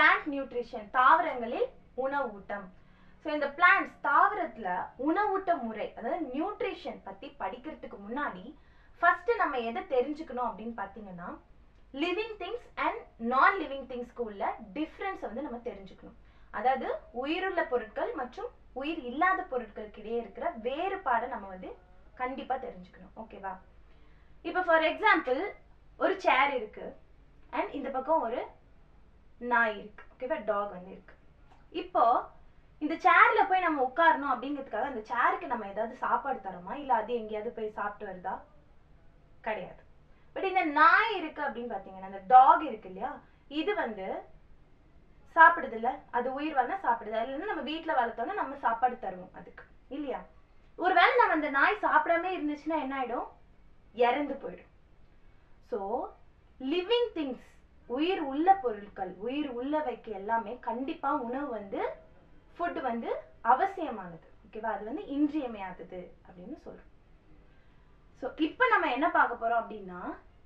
plant nutrition தாவரங்களில் உணவூட்டம் so இந்த plants தாவரத்துல உணவூட்ட முறை அதாவது நியூட்ரிஷன் பத்தி படிக்கிறதுக்கு முன்னாடி ஃபர்ஸ்ட் நம்ம எதை தெரிஞ்சுக்கணும் அப்படின்னு பார்த்தீங்கன்னா living things and non living திங்ஸ்க்கு உள்ள டிஃப்ரென்ஸ் வந்து நம்ம தெரிஞ்சுக்கணும் அதாவது உயிருள்ள பொருட்கள் மற்றும் உயிர் இல்லாத பொருட்களுக்கு இடையே இருக்கிற வேறுபாடை நம்ம வந்து கண்டிப்பா தெரிஞ்சுக்கணும் ஓகேவா இப்போ ஃபார் எக்ஸாம்பிள் ஒரு சேர் இருக்கு அண்ட் இந்த பக்கம் ஒரு நாய் இருக்கு ஓகேவா டாக் வந்து இருக்கு இப்போ இந்த சேர்ல போய் நம்ம உட்காரணும் அப்படிங்கிறதுக்காக அந்த சேருக்கு நம்ம ஏதாவது சாப்பாடு தரோமா இல்ல அது எங்கேயாவது போய் சாப்பிட்டு வருதா கிடையாது பட் இந்த நாய் இருக்கு அப்படின்னு பாத்தீங்கன்னா அந்த டாக் இருக்கு இல்லையா இது வந்து சாப்பிடுது இல்ல அது உயிர் வேணா சாப்பிடுது இல்லைன்னா நம்ம வீட்ல வளர்த்தோம்னா நம்ம சாப்பாடு தருவோம் அதுக்கு இல்லையா ஒருவேளை நம்ம அந்த நாய் சாப்பிடாம இருந்துச்சுன்னா என்ன ஆயிடும் இறந்து போயிடும் ஸோ லிவிங் திங்ஸ் உயிர் உள்ள பொருட்கள் உயிர் உள்ளவைக்கு எல்லாமே கண்டிப்பா உணவு வந்து ஃபுட் வந்து அவசியமானது ஓகேவா அது வந்து இன்றியமையாதது அப்படின்னு சொல்றோம் ஸோ இப்போ நம்ம என்ன பார்க்க போறோம் அப்படின்னா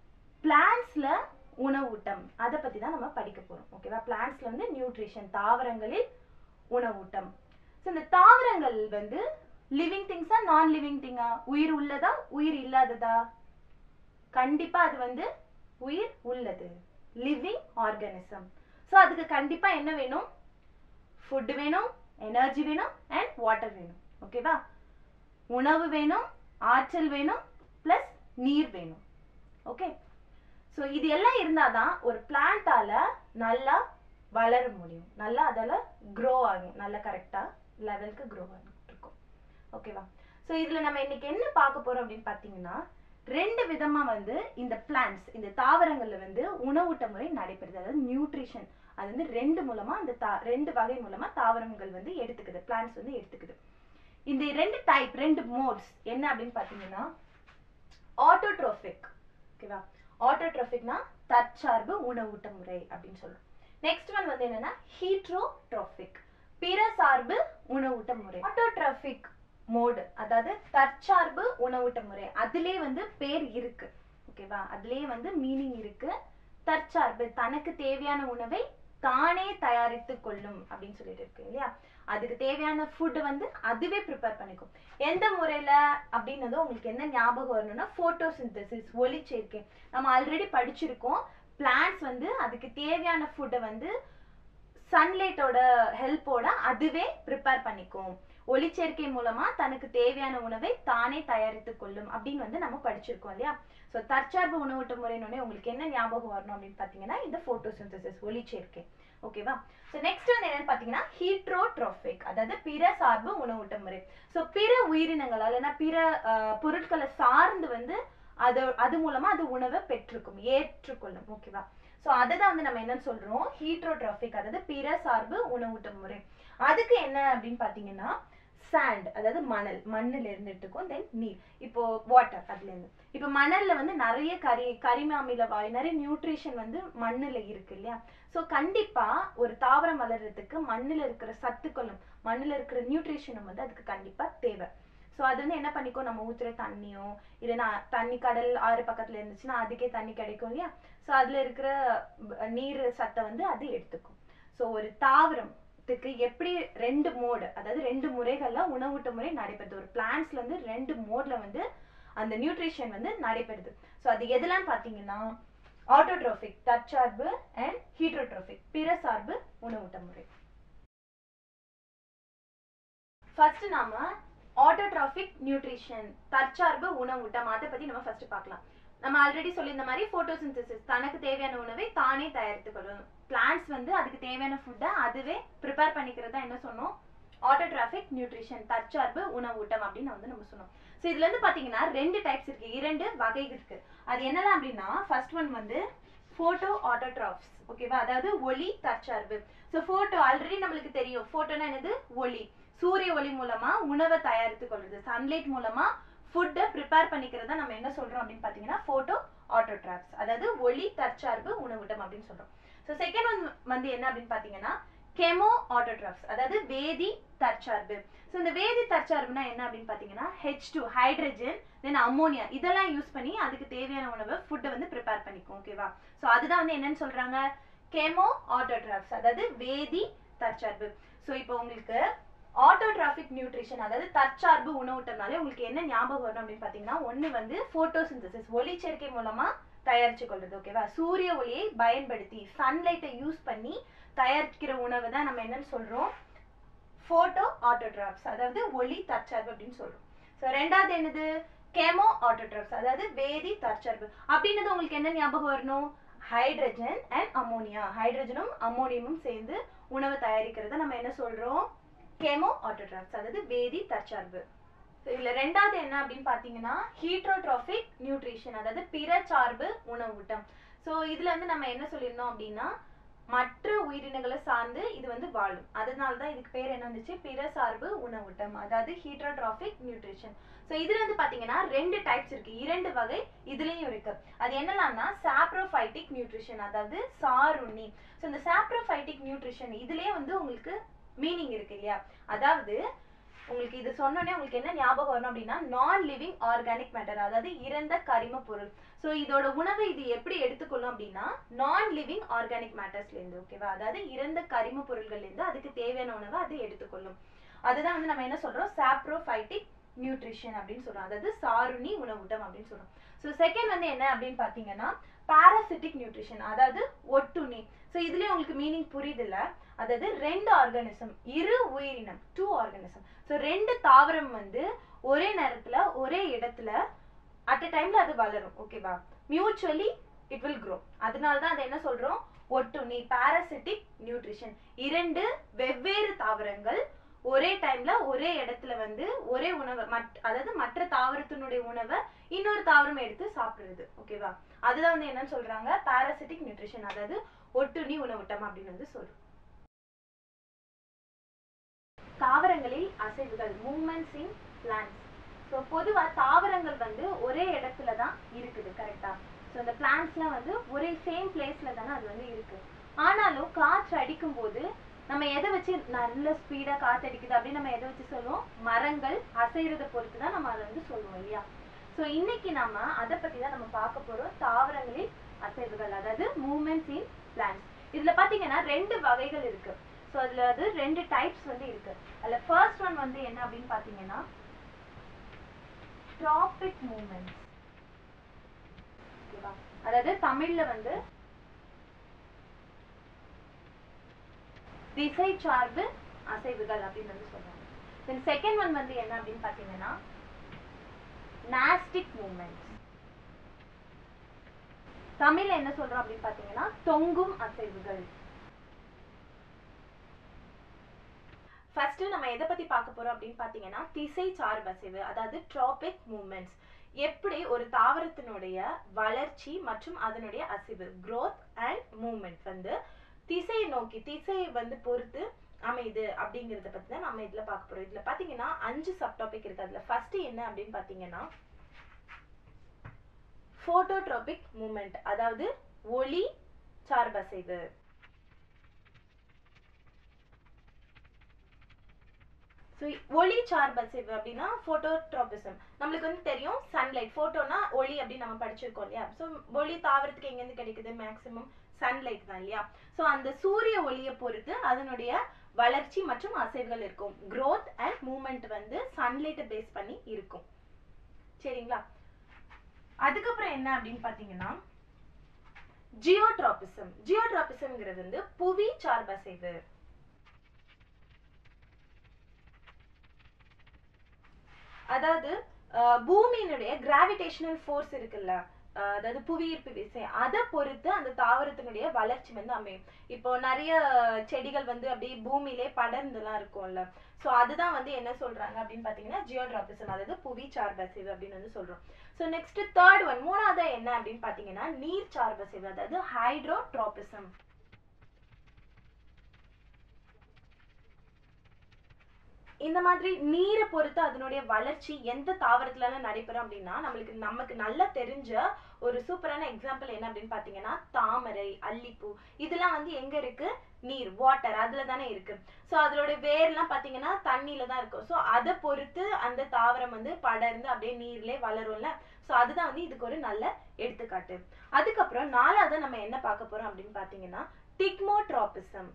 பிளான்ஸ்ல உணவூட்டம் அதை பத்தி தான் நம்ம படிக்க போறோம் ஓகேவா பிளான்ஸ்ல வந்து நியூட்ரிஷன் தாவரங்களில் உணவூட்டம் ஸோ இந்த தாவரங்கள் வந்து லிவிங் திங்ஸா நான் லிவிங் திங்கா உயிர் உள்ளதா உயிர் இல்லாததா கண்டிப்பா அது வந்து உயிர் உள்ளது லிவிங் ஆர்கானிசம் ஸோ அதுக்கு கண்டிப்பா என்ன வேணும் ஃபுட் வேணும் எனர்ஜி வேணும் அண்ட் வாட்டர் வேணும் ஓகேவா உணவு வேணும் ஆற்றல் வேணும் ப்ளஸ் நீர் வேணும் ஓகே ஸோ இது எல்லாம் இருந்தாதான் ஒரு பிளான்ட்டால நல்லா வளர முடியும் நல்லா அதால க்ரோ ஆகும் நல்லா கரெக்டா லெவலுக்கு க்ரோ ஆகும் இருக்கும் ஓகேவா ஸோ இதுல நம்ம இன்னைக்கு என்ன பார்க்க போறோம் அப்படின்னு பார்த்தீங்கன்னா ரெண்டு விதமா வந்து இந்த பிளான்ட்ஸ் இந்த தாவரங்கள்ல வந்து உணவூட்ட முறை நடைபெறுது அதாவது நியூட்ரிஷன் அது வந்து ரெண்டு மூலமா அந்த தா ரெண்டு வகை மூலமா தாவரங்கள் வந்து எடுத்துக்குது பிளான்ட்ஸ் வந்து எடுத்துக்குது இந்த ரெண்டு டைப் ரெண்டு மோட்ஸ் என்ன அப்படின்னு பார்த்தீங்கன்னா ஆட்டோட்ரோபிக் ஓகேவா ஆட்டோட்ரோபிக்னா தற்சார்பு உணவூட்ட முறை அப்படின்னு சொல்றோம் நெக்ஸ்ட் ஒன் வந்து என்னன்னா ஹீட்ரோட்ரோபிக் பிற சார்பு உணவூட்ட முறை ஆட்டோட்ரோபிக் மோடு அதாவது தற்சார்பு உணவூட்ட முறை அதுலயே வந்து பேர் இருக்கு ஓகேவா அதுலயே வந்து மீனிங் இருக்கு தற்சார்பு தனக்கு தேவையான உணவை தானே தயாரித்து கொள்ளும் அப்படின்னு சொல்லிட்டு இருக்கு இல்லையா அதுக்கு தேவையான ஃபுட் வந்து அதுவே ப்ரிப்பேர் பண்ணிக்கும் எந்த முறையில அப்படின்னதும் உங்களுக்கு என்ன ஞாபகம் வரணும்னா போட்டோசிந்தசிஸ் ஒளிச்சேர்க்கை நம்ம ஆல்ரெடி படிச்சிருக்கோம் பிளான்ட்ஸ் வந்து அதுக்கு தேவையான ஃபுட்டை வந்து சன்லைட்டோட ஹெல்ப்போட அதுவே ப்ரிப்பேர் பண்ணிக்கும் ஒளிச்சேர்க்கை மூலமா தனக்கு தேவையான உணவை தானே தயாரித்து கொள்ளும் அப்படின்னு வந்து நம்ம படிச்சிருக்கோம் இல்லையா ஸோ தற்சார்பு உணவூட்ட முறையினோடனே உங்களுக்கு என்ன ஞாபகம் வரணும் அப்படின்னு பார்த்தீங்கன்னா இந்த போட்டோசிந்தசிஸ் ஒளிச்சேர்க்கை ஓகேவா ஸோ நெக்ஸ்ட் வந்து என்னன்னு பார்த்தீங்கன்னா ஹீட்ரோட்ரோபிக் அதாவது பிற சார்பு உணவூட்ட முறை ஸோ பிற உயிரினங்கள் இல்லைன்னா பிற ஆஹ், பொருட்களை சார்ந்து வந்து அது அது மூலமா அது உணவை பெற்றுக்கும் ஏற்றுக்கொள்ளும் ஓகேவா ஸோ அதை தான் வந்து நம்ம என்னன்னு சொல்றோம் ஹீட்ரோட்ரோபிக் அதாவது பிற சார்பு உணவூட்ட முறை அதுக்கு என்ன அப்படின்னு பார்த்தீங்கன்னா சாண்ட் அதாவது மணல் மண்ணுல இருந்து எடுத்துக்கும் தென் நீர் இப்போ வாட்டர் அதுல இருந்து இப்போ மணல்ல வந்து நிறைய கரி கரிம அமில வாயு நிறைய நியூட்ரிஷன் வந்து மண்ணுல இருக்கு இல்லையா ஸோ கண்டிப்பா ஒரு தாவரம் வளர்றதுக்கு மண்ணுல இருக்கிற சத்துக்களும் மண்ணுல இருக்கிற நியூட்ரிஷனும் வந்து அதுக்கு கண்டிப்பா தேவை ஸோ அது வந்து என்ன பண்ணிக்கும் நம்ம ஊத்துற தண்ணியோ இல்லைன்னா தண்ணி கடல் ஆறு பக்கத்துல இருந்துச்சுன்னா அதுக்கே தண்ணி கிடைக்கும் இல்லையா ஸோ அதுல இருக்கிற ப- நீர் சத்தை வந்து அது எடுத்துக்கும் ஸோ ஒரு தாவரத்துக்கு எப்படி ரெண்டு மோடு அதாவது ரெண்டு முறைகள்ல உணவூட்ட முறை நடைபெறுது ஒரு பிளான்ட்ஸ்ல வந்து ரெண்டு மோட்ல வந்து அந்த நியூட்ரிஷன் வந்து நடைபெறுது ஸோ அது எதெல்லாம் பார்த்தீங்கன்னா ஆட்டோட்ரோபிக் தற்சார்பு அண்ட் ஹீட்ரோட்ரோபிக் பிற சார்பு உணவூட்ட முறை ஃபர்ஸ்ட் நாம ஆட்டோட்ராபிக் நியூட்ரிஷன் தற்சார்பு உணவூட்டம் அதை பத்தி நம்ம ஃபர்ஸ்ட் பார்க்கலாம் நம்ம ஆல்ரெடி சொல்லியிருந்த மாதிரி போட்டோசிந்தசிஸ் தனக்கு தேவையான உணவை தானே தயாரித்துக் கொள்ளும் பிளான்ட்ஸ் வந்து அதுக்கு தேவையான ஃபுட்டை அதுவே ப்ரிப்பேர் பண்ணிக்கிறதா என்ன சொன்னோம் ஆட்டோட்ராபிக் நியூட்ரிஷன் தற்சார்பு உணவூட்டம் அப்படின்னு வந்து நம்ம சொன்னோம் ஸோ இதுல இருந்து பாத்தீங்கன்னா ரெண்டு டைப்ஸ் இருக்கு இரண்டு வகை இருக்கு அது என்னலாம் அப்படின்னா ஃபர்ஸ்ட் ஒன் வந்து போட்டோ ஆட்டோட்ராப்ஸ் ஓகேவா அதாவது ஒளி தற்சார்பு ஸோ போட்டோ ஆல்ரெடி நம்மளுக்கு தெரியும் போட்டோனா என்னது ஒளி சூரிய ஒளி மூலமா உணவை தயாரித்து கொள்றது சன்லைட் மூலமா ஃபுட்டை ப்ரிப்பேர் பண்ணிக்கிறத நம்ம என்ன சொல்றோம் அப்படின்னு பாத்தீங்கன்னா போட்டோ ஆட்டோட்ராப்ஸ் அதாவது ஒளி தற்சார்பு உணவூட்டம் அப்படின்னு சொல்றோம் ஸோ செகண்ட் ஒன் வந்து என்ன அப்படின்னு பாத்தீங்கன்னா கெமோ ஆட்டோட்ராப்ஸ் அதாவது வேதி தற்சார்பு ஸோ இந்த வேதி தற்சார்புனா என்ன அப்படின்னு பாத்தீங்கன்னா H two hydrogen then ammonia இதெல்லாம் யூஸ் பண்ணி அதுக்கு தேவையான உணவை ஃபுட்டை வந்து ப்ரிப்பேர் பண்ணிக்கும் ஓகேவா ஸோ அதுதான் வந்து என்னன்னு சொல்றாங்க கெமோ ஆட்டோட்ராப்ஸ் அதாவது வேதி தற்சார்பு ஸோ இப்போ உங்களுக்கு ஆட்டோட்ராபிக் நியூட்ரிஷன் அதாவது தற்சார்பு உணவூட்டம்னாலே உங்களுக்கு என்ன ஞாபகம் வரும் அப்படின்னு பார்த்தீங்கன்னா ஒன்று வந்து ஃபோட்டோசிந்தசிஸ் ஒளிச்சேர்க்கை மூலமா தயாரிச்சு கொள்றது ஓகேவா சூரிய ஒளியை பயன்படுத்தி சன்லைட்டை யூஸ் பண்ணி தயாரிக்கிற உணவு தான் நம்ம என்னன்னு சொல்றோம் போட்டோ ஆட்டோட்ராப்ஸ் அதாவது ஒளி தற்சார்பு அப்படின்னு சொல்றோம் ஸோ ரெண்டாவது என்னது கெமோ ஆட்டோட்ராப்ஸ் அதாவது வேதி தற்சார்பு அப்படின்றது உங்களுக்கு என்ன ஞாபகம் வரணும் ஹைட்ரஜன் அண்ட் அமோனியா ஹைட்ரஜனும் அமோனியமும் சேர்ந்து உணவு தயாரிக்கிறத நம்ம என்ன சொல்றோம் கெமோ ஆட்டோட்ராப்ஸ் அதாவது வேதி தற்சார்பு So, இதுல ரெண்டாவது என்ன அப்படின்னு பாத்தீங்கன்னா ஹீட்ரோட்ராபிக் நியூட்ரிஷன் அதாவது பிற சார்பு உணவூட்டம் ஸோ இதுல வந்து நம்ம என்ன சொல்லியிருந்தோம் அப்படின்னா மற்ற உயிரினங்களை சார்ந்து இது வந்து வாழும் அதனால தான் இதுக்கு பேர் என்ன வந்துச்சு பிற சார்பு உணவூட்டம் அதாவது ஹீட்ரோட்ராபிக் நியூட்ரிஷன் ஸோ இதுல வந்து பாத்தீங்கன்னா ரெண்டு டைப்ஸ் இருக்கு இரண்டு வகை இதுலயும் இருக்கு அது என்னலாம்னா சாப்ரோஃபைட்டிக் நியூட்ரிஷன் அதாவது சாருண்ணி ஸோ இந்த சாப்ரோஃபைட்டிக் நியூட்ரிஷன் இதுலயே வந்து உங்களுக்கு மீனிங் இருக்கு இல்லையா அதாவது உங்களுக்கு இது சொன்னோடனே உங்களுக்கு என்ன ஞாபகம் வரும் அப்படின்னா நான் லிவிங் ஆர்கானிக் மேட்டர் அதாவது இறந்த கரிம பொருள் ஸோ இதோட உணவை இது எப்படி எடுத்துக்கொள்ளும் அப்படின்னா நான் லிவிங் ஆர்கானிக் மேட்டர்ஸ்ல இருந்து ஓகேவா அதாவது இறந்த கரிம பொருள்கள்ல இருந்து அதுக்கு தேவையான உணவை அது எடுத்துக்கொள்ளும் அதுதான் வந்து நம்ம என்ன சொல்றோம் சாப்ரோஃபைட்டிக் நியூட்ரிஷன் அப்படின்னு சொல்றோம் அதாவது சாருணி உணவூட்டம் அப்படின்னு சொல்றோம் ஸோ செகண்ட் வந்து என்ன அப்படின்னு பாத்தீங்கன்னா பாராசிட்டிக் நியூட்ரிஷன் அதாவது ஒட்டுண்ணி ஸோ இதுலயே உங்களுக்கு மீனிங் புரியுது இல்ல அதாவது ரெண்டு ஆர்கானிசம் இரு உயிரினம் டூ ஆர்கானிசம் ஸோ ரெண்டு தாவரம் வந்து ஒரே நேரத்துல ஒரே இடத்துல அட் அ டைம்ல அது வளரும் ஓகேவா மியூச்சுவலி இட் வில் grow அதனால தான் அதை என்ன சொல்றோம் ஒட்டுண்ணி பாராசிட்டிக் நியூட்ரிஷன் இரண்டு வெவ்வேறு தாவரங்கள் ஒரே டைம்ல ஒரே இடத்துல வந்து ஒரே உணவை மட் அதாவது மற்ற தாவரத்தினுடைய உணவை இன்னொரு தாவரம் எடுத்து சாப்பிடுறது ஓகேவா அதுதான் வந்து என்னன்னு சொல்றாங்க பாராசிட்டிக் நியூட்ரிஷன் அதாவது ஒட்டுண்ணி உணவூட்டம் அப்படின்னு வந்து சொல்றோம் தாவரங்களில் அசைவுகள் மூமெண்ட்ஸ் இன் பிளான்ஸ் ஸோ பொதுவா தாவரங்கள் வந்து ஒரே இடத்துல தான் இருக்குது கரெக்டா ஸோ இந்த பிளான்ஸ்லாம் வந்து ஒரே சேம் பிளேஸ்ல தானே அது வந்து இருக்கு ஆனாலும் காற்று அடிக்கும் போது நம்ம எதை வச்சு நல்ல ஸ்பீடா காற்று அடிக்குது அப்படின்னு நம்ம எதை வச்சு சொல்லுவோம் மரங்கள் அசைறத பொறுத்து தான் நம்ம அதை வந்து சொல்லுவோம் இல்லையா ஸோ இன்னைக்கு நாம அதை பத்தி தான் நம்ம பார்க்க போறோம் தாவரங்களில் அசைவுகள் அதாவது மூமெண்ட்ஸ் இன் பிளான்ஸ் இதுல பாத்தீங்கன்னா ரெண்டு வகைகள் இருக்கு ஸோ அதுல அது ரெண்டு டைப்ஸ் வந்து இருக்கு அதுல ஃபர்ஸ்ட் ஒன் வந்து என்ன அப்படின்னு பாத்தீங்கன்னா ட்ராபிக் மூமெண்ட்ஸ் ஓகேவா அதாவது தமிழ்ல வந்து திசை சார்பு அசைவுகள் அப்படின்னு வந்து சொல்றாங்க தென் செகண்ட் ஒன் வந்து என்ன அப்படின்னு பாத்தீங்கன்னா நாஸ்டிக் மூமெண்ட்ஸ் தமிழ்ல என்ன சொல்றோம் அப்படின்னு பாத்தீங்கன்னா தொங்கும் அசைவுகள் ஃபர்ஸ்ட் நம்ம எதை பத்தி பார்க்க போறோம் அப்படின்னு பாத்தீங்கன்னா திசை சார்பு அசைவு அதாவது ட்ராபிக் மூமெண்ட்ஸ் எப்படி ஒரு தாவரத்தினுடைய வளர்ச்சி மற்றும் அதனுடைய அசைவு growth அண்ட் மூமெண்ட் வந்து திசையை நோக்கி திசையை வந்து பொறுத்து அமையுது அப்படிங்கறத பத்தி தான் நம்ம இதுல பார்க்க போறோம் இதுல பாத்தீங்கன்னா அஞ்சு சப் டாபிக் இருக்கு அதுல ஃபர்ஸ்ட் என்ன அப்படின்னு பாத்தீங்கன்னா போட்டோட்ரோபிக் மூமெண்ட் அதாவது ஒளி சார்பசைவு ஸோ ஒளி சார்பசைவு அப்படின்னா போட்டோட்ரோபிசம் நம்மளுக்கு வந்து தெரியும் சன்லைட் போட்டோனா ஒளி அப்படின்னு நம்ம படிச்சிருக்கோம் இல்லையா ஸோ ஒளி தாவரத்துக்கு எங்கேருந்து கிடைக்குது மேக்சிமம் சன்லைட் தான் இல்லையா ஸோ அந்த சூரிய ஒளியை பொறுத்து அதனுடைய வளர்ச்சி மற்றும் அசைவுகள் இருக்கும் growth அண்ட் மூமெண்ட் வந்து சன்லைட்டை பேஸ் பண்ணி இருக்கும் சரிங்களா அதுக்கப்புறம் என்ன அப்படின்னு பாத்தீங்கன்னா ஜியோட்ராபிசம் ஜியோட்ராபிசம்ங்கிறது வந்து புவி சார்பசைவு அதாவது அஹ், பூமியினுடைய கிராவிடேஷனல் ஃபோர்ஸ் இருக்குல்ல அஹ், அதாவது புவியீர்ப்பு விசை அதை பொறுத்து அந்த தாவரத்தினுடைய வளர்ச்சி வந்து அமையும் இப்போ நிறைய செடிகள் வந்து அப்படியே பூமியிலே படர்ந்துலாம் இருக்கும்ல ஸோ அதுதான் வந்து என்ன சொல்றாங்க அப்படின்னு பாத்தீங்கன்னா ஜியோட்ராபிசம் அதாவது புவி சார்பசைவு அப்படின்னு வந்து சொல்றோம் ஸோ நெக்ஸ்ட் தேர்ட் ஒன் மூணாவது என்ன அப்படின்னு பாத்தீங்கன்னா நீர் சார்பசைவு அதாவது ஹைட்ரோட்ராபிசம் இந்த மாதிரி நீரை பொறுத்து அதனுடைய வளர்ச்சி எந்த தாவரத்துல நடைபெறும் அப்படின்னா நம்மளுக்கு நமக்கு நல்லா தெரிஞ்ச ஒரு சூப்பரான எக்ஸாம்பிள் என்ன அப்படின்னு பாத்தீங்கன்னா தாமரை அல்லிப்பூ இதெல்லாம் வந்து எங்க இருக்கு நீர் வாட்டர் அதுல தானே இருக்கு சோ அதோட வேர்லாம் பாத்தீங்கன்னா தண்ணியில தான் இருக்கும் சோ அதை பொறுத்து அந்த தாவரம் வந்து படர்ந்து அப்படியே நீர்லயே வளரும்ல சோ அதுதான் வந்து இதுக்கு ஒரு நல்ல எடுத்துக்காட்டு அதுக்கப்புறம் நாலாவது நம்ம என்ன பார்க்க போறோம் அப்படின்னு பாத்தீங்கன்னா டிக்மோட்ராபிசம்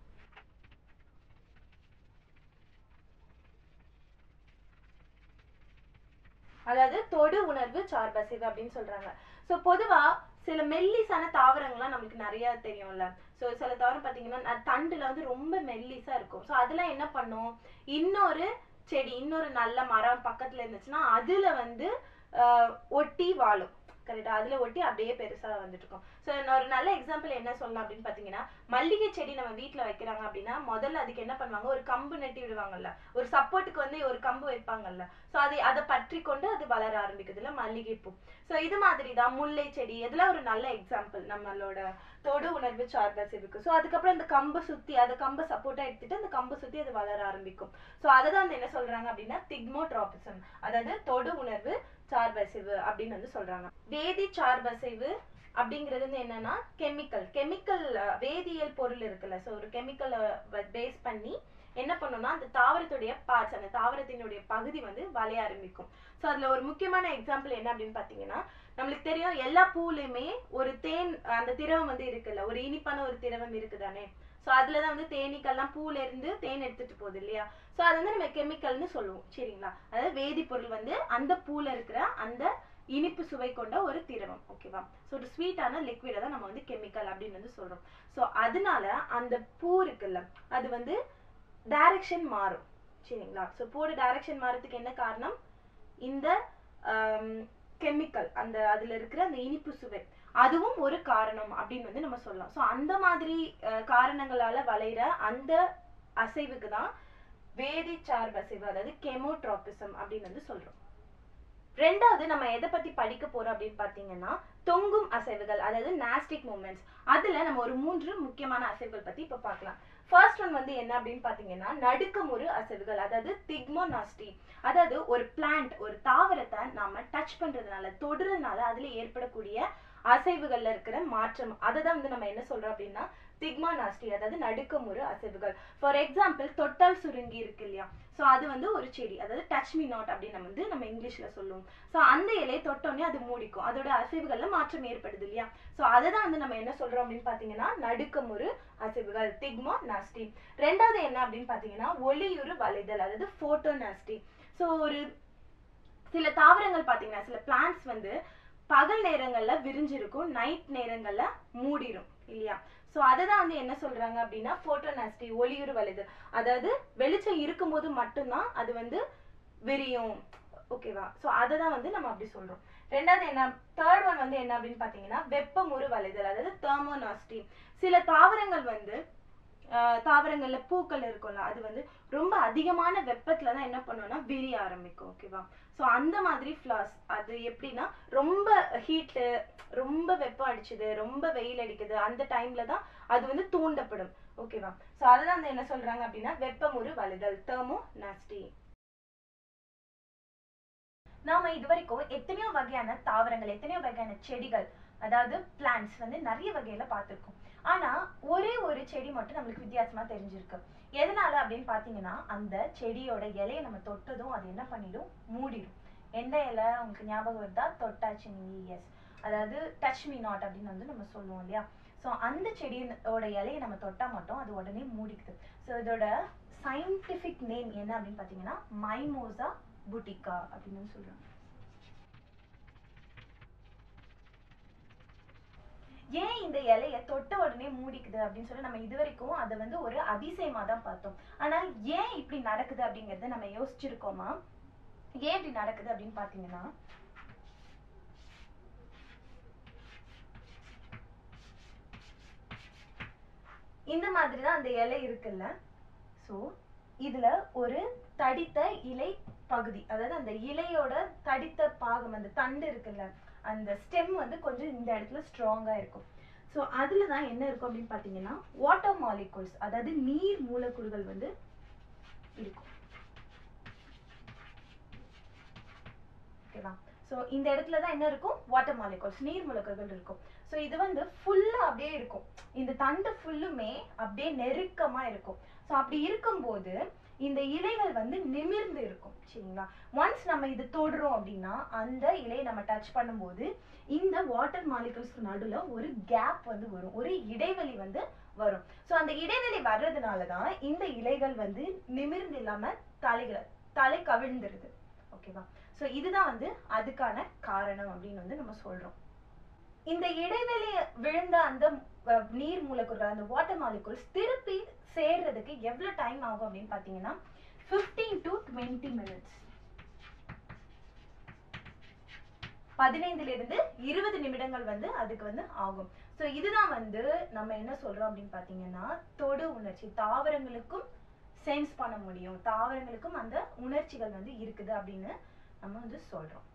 அதாவது தொடு உணர்வு சார்பசைவு அப்படின்னு சொல்றாங்க சோ பொதுவா சில மெல்லிசான தாவரங்கள்லாம் நம்மளுக்கு நிறைய தெரியும்ல சோ சில தாவரம் பாத்தீங்கன்னா ந- தண்டுல வந்து ரொம்ப மெல்லிசா இருக்கும் சோ அதெல்லாம் என்ன பண்ணும் இன்னொரு செடி இன்னொரு நல்ல மரம் பக்கத்துல இருந்துச்சுன்னா அதுல வந்து ஆஹ், ஒட்டி வாழும் கரெக்டா அதுல ஒட்டி அப்படியே பெருசா வந்துட்டு இருக்கும் சோ ஒரு நல்ல எக்ஸாம்பிள் என்ன சொல்லலாம் அப்படின்னு பாத்தீங்கன்னா மல்லிகை செடி நம்ம வீட்ல வைக்கிறாங்க அப்படின்னா முதல்ல அதுக்கு என்ன பண்ணுவாங்க ஒரு கம்பு நட்டி விடுவாங்கல்ல ஒரு சப்போர்ட்டுக்கு வந்து ஒரு கம்பு வைப்பாங்கல்ல சோ அதை அதை பற்றி கொண்டு அது வளர ஆரம்பிக்குதுல மல்லிகைப்பூ சோ இது மாதிரி தான் முல்லை செடி இதெல்லாம் ஒரு நல்ல எக்ஸாம்பிள் நம்மளோட தொடு உணர்வு சார்பசிவுக்கு சோ அதுக்கப்புறம் இந்த கம்பை சுத்தி அதை கம்பை சப்போர்ட்டா எடுத்துட்டு அந்த கம்பை சுத்தி அது வளர ஆரம்பிக்கும் சோ அதை தான் வந்து என்ன சொல்றாங்க அப்படின்னா திக்மோட்ராபிசம் அதாவது தொடு உணர்வு சார்பசைவு அப்படின்னு வந்து சொல்றாங்க வேதி சார்பசைவு அப்படிங்கிறது வந்து என்னன்னா கெமிக்கல் கெமிக்கல் வேதியியல் பொருள் இருக்குல்ல சோ ஒரு கெமிக்கலை பேஸ் பண்ணி என்ன பண்ணும்னா அந்த தாவரத்துடைய பார்ட்ஸ் அந்த தாவரத்தினுடைய பகுதி வந்து வளைய ஆரம்பிக்கும் சோ அதுல ஒரு முக்கியமான எக்ஸாம்பிள் என்ன அப்படின்னு பாத்தீங்கன்னா நம்மளுக்கு தெரியும் எல்லா பூலையுமே ஒரு தேன் அந்த திரவம் வந்து இருக்குல்ல ஒரு இனிப்பான ஒரு திரவம் இருக்குதானே சோ அதுலதான் வந்து தேனீக்கெல்லாம் பூல இருந்து தேன் எடுத்துட்டு போகுது இல்லையா சோ அது வந்து நம்ம கெமிக்கல்னு சொல்லுவோம் சரிங்களா அதாவது வேதிப்பொருள் வந்து அந்த பூல இருக்கிற அந்த இனிப்பு சுவை கொண்ட ஒரு திரவம் ஓகேவா ஸோ ஒரு ஸ்வீட்டான லிக்விடை தான் நம்ம வந்து கெமிக்கல் அப்படின்னு வந்து சொல்றோம் ஸோ அதனால அந்த பூ இருக்குல்ல அது வந்து டைரக்ஷன் மாறும் சரிங்களா ஸோ பூவோட டைரக்ஷன் மாறதுக்கு என்ன காரணம் இந்த கெமிக்கல் அந்த அதுல இருக்கிற அந்த இனிப்பு சுவை அதுவும் ஒரு காரணம் அப்படின்னு வந்து நம்ம சொல்லலாம் ஸோ அந்த மாதிரி அஹ், காரணங்களால வளைகிற அந்த அசைவுக்கு தான் வேதி சார்பு அசைவு அதாவது கெமோட்ராபிசம் அப்படின்னு வந்து சொல்றோம் ரெண்டாவது நம்ம எதை பத்தி படிக்க போறோம் அப்படின்னு பாத்தீங்கன்னா தொங்கும் அசைவுகள் அதாவது நாஸ்டிக் மூமெண்ட்ஸ் அதுல நம்ம ஒரு மூன்று முக்கியமான அசைவுகள் பத்தி இப்ப பார்க்கலாம் ஃபர்ஸ்ட் ஒன் வந்து என்ன அப்படின்னு பாத்தீங்கன்னா நடுக்கமுறு அசைவுகள் அதாவது திக்மோனாஸ்டி அதாவது ஒரு பிளான்ட் ஒரு தாவரத்தை நாம டச் பண்றதுனால தொடுறதுனால அதுல ஏற்படக்கூடிய அசைவுகள்ல இருக்கிற மாற்றம் அதை தான் வந்து நம்ம என்ன சொல்றோம் அப்படின்னா திக்மானாஸ்டி அதாவது நடுக்கமுறு அசைவுகள் ஃபார் எக்ஸாம்பிள் தொட்டால் சுருங்கி இருக்கு இல்லையா சோ அது வந்து ஒரு செடி அதாவது டச் மீ நாட் அப்படின்னு நம்ம வந்து நம்ம இங்கிலீஷ்ல சொல்லுவோம் சோ அந்த இலையை தொட்டோடனே அது மூடிக்கும் அதோட அசைவுகள்ல மாற்றம் ஏற்படுது இல்லையா சோ அதை தான் வந்து நம்ம என்ன சொல்றோம் அப்படின்னு பாத்தீங்கன்னா நடுக்கமுறு அசைவுகள் திக்மோ நாஸ்டி ரெண்டாவது என்ன அப்படின்னு பாத்தீங்கன்னா ஒளியுறு வளைதல் அதாவது போட்டோ நாஸ்டி சோ ஒரு சில தாவரங்கள் பாத்தீங்கன்னா சில பிளான்ட்ஸ் வந்து பகல் நேரங்கள்ல விரிஞ்சிருக்கும் நைட் நேரங்கள்ல மூடிரும் இல்லையா சோ அததான் வந்து என்ன சொல்றாங்க அப்படின்னா போட்டோனாஸ்டி ஒளியுறு வளைதல் அதாவது வெளிச்சம் இருக்கும்போது மட்டும்தான் அது வந்து விரியும் ஓகேவா சோ அதை தான் வந்து நம்ம அப்படி சொல்றோம் ரெண்டாவது என்ன தேர்ட் ஒன் வந்து என்ன அப்படின்னு பாத்தீங்கன்னா வெப்பமுறு வளைதல் அதாவது தெர்மோனாஸ்டி சில தாவரங்கள் வந்து ஆஹ் தாவரங்கள்ல பூக்கள் இருக்கும்ல அது வந்து ரொம்ப அதிகமான வெப்பத்துல தான் என்ன பண்ணும்னா விரிய ஆரம்பிக்கும் ஓகேவா சோ அந்த மாதிரி ஃபிளார்ஸ் அது எப்படின்னா ரொம்ப ஹீட்டு ரொம்ப வெப்பம் அடிச்சுது ரொம்ப வெயில் அடிக்குது அந்த டைம்ல தான் அது வந்து தூண்டப்படும் ஓகேவா சோ அதுதான் வந்து என்ன சொல்றாங்க அப்படின்னா வெப்பமுறு வளைதல் தெர்மோ நாஸ்டி நாம இது வரைக்கும் எத்தனையோ வகையான தாவரங்கள் எத்தனையோ வகையான செடிகள் அதாவது பிளான்ட்ஸ் வந்து நிறைய வகையில பார்த்திருக்கோம் ஆனா ஒரே ஒரு செடி மட்டும் நம்மளுக்கு வித்தியாசமா தெரிஞ்சிருக்கு எதனால அப்படின்னு பாத்தீங்கன்னா அந்த செடியோட இலையை நம்ம தொட்டதும் அது என்ன பண்ணிடும் மூடிடும் எந்த இலை உங்களுக்கு ஞாபகம் வருதா தொட்டாச்சு நீங்க எஸ் அதாவது டச் மீ நாட் அப்படின்னு வந்து நம்ம சொல்லுவோம் இல்லையா ஸோ அந்த செடியோட இலையை நம்ம தொட்டா மட்டும் அது உடனே மூடிக்குது ஸோ இதோட சயின்டிஃபிக் நேம் என்ன அப்படின்னு பார்த்தீங்கன்னா மைமோசா புட்டிகா அப்படின்னு சொல்றாங்க ஏன் இந்த இலைய தொட்ட உடனே மூடிக்குது அப்படின்னு சொல்லி நம்ம இது வரைக்கும் அதை வந்து ஒரு அதிசயமா தான் பார்த்தோம் ஆனா ஏன் இப்படி நடக்குது அப்படிங்கறத நம்ம யோசிச்சிருக்கோமா ஏன் இப்படி நடக்குது அப்படின்னு பாத்தீங்கன்னா இந்த மாதிரி தான் அந்த இலை இருக்குல்ல சோ இதுல ஒரு தடித்த இலை பகுதி அதாவது அந்த இலையோட தடித்த பாகம் அந்த தண்டு இருக்குல்ல அந்த ஸ்டெம் வந்து கொஞ்சம் இந்த இடத்துல ஸ்ட்ராங்கா இருக்கும் ஸோ அதுல தான் என்ன இருக்கும் அப்படின்னு பார்த்தீங்கன்னா வாட்டர் மாலிகூல்ஸ் அதாவது நீர் மூலக்கூறுகள் வந்து இருக்கும் ஓகேவா ஸோ இந்த இடத்துல தான் என்ன இருக்கும் வாட்டர் மாலிகூல்ஸ் நீர் மூலக்கூறுகள் இருக்கும் ஸோ இது வந்து ஃபுல்லா அப்படியே இருக்கும் இந்த தண்டு ஃபுல்லுமே அப்படியே நெருக்கமா இருக்கும் ஸோ அப்படி இருக்கும்போது இந்த இலைகள் வந்து நிமிர்ந்து இருக்கும் சரிங்களா ஒன்ஸ் நம்ம இது தொடுறோம் அப்படின்னா அந்த இலையை நம்ம டச் பண்ணும்போது இந்த வாட்டர் மாலிகூல்ஸ்க்கு நடுவுல ஒரு கேப் வந்து வரும் ஒரு இடைவெளி வந்து வரும் ஸோ அந்த இடைவெளி வர்றதுனால தான் இந்த இலைகள் வந்து நிமிர்ந்து இல்லாம தலைகளை தலை கவிழ்ந்துருது ஓகேவா ஸோ இதுதான் வந்து அதுக்கான காரணம் அப்படின்னு வந்து நம்ம சொல்றோம் இந்த இடைவெளி விழுந்த அந்த அஹ், நீர் மூலக்கூறுகள் அந்த வாட்டர் மாலிகூல்ஸ் திருப்பி சேர்றதுக்கு எவ்வளவு டைம் ஆகும் அப்படின்னு பாத்தீங்கன்னா 15 டு டுவெண்ட்டி மினிட்ஸ் பதினைந்துல இருந்து இருபது நிமிடங்கள் வந்து அதுக்கு வந்து ஆகும் ஸோ இதுதான் வந்து நம்ம என்ன சொல்றோம் அப்படின்னு பாத்தீங்கன்னா தொடு உணர்ச்சி தாவரங்களுக்கும் சென்ஸ் பண்ண முடியும் தாவரங்களுக்கும் அந்த உணர்ச்சிகள் வந்து இருக்குது அப்படின்னு நம்ம வந்து சொல்றோம்